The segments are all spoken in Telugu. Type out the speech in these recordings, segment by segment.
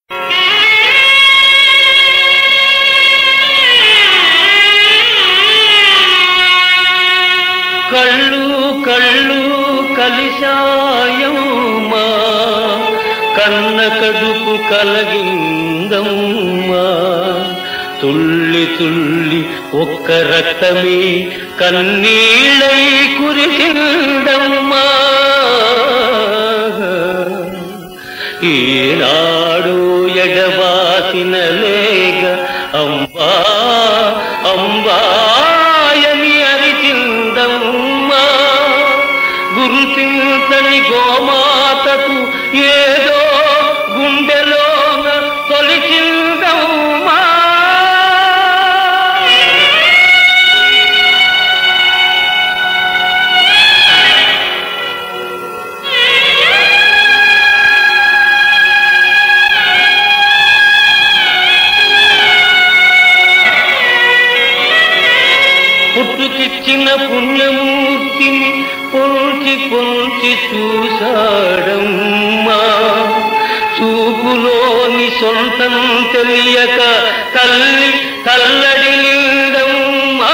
కళ్ళు కళ్ళు కలిశాయమ్మా కన్న కడుపు కలగిందమ్మా తుల్లి తుల్లి ఒక్క రక్తమే కన్నీళ్ళై కురిసిందమ్మా ఈనాడు ఎడబాసిన లేగ అంబా అంబాయని అరిచిందమ్మా గురుతించని గోమాతకు ఏదో గుండెలోన తొలిచిందమ్మా పుట్టుకిచ్చిన పుణ్యమూర్తిని పొంచి పొంచి చూశాడమ్మా చూపులోని సొంతం తెలియక తల్లి తల్లడిల్దమ్మా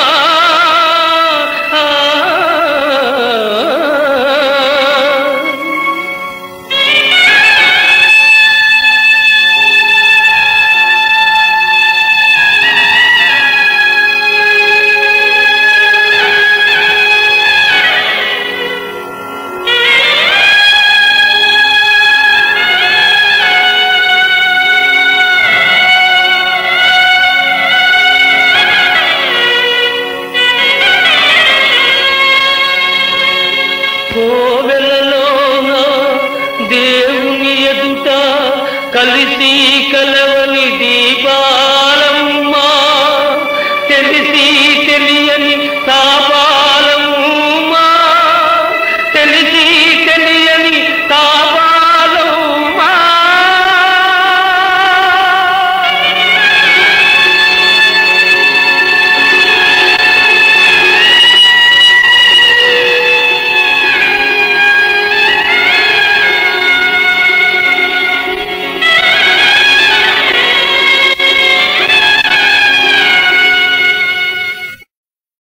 కోవెలలోన దేవుని ఎదుట కలిసి కలవని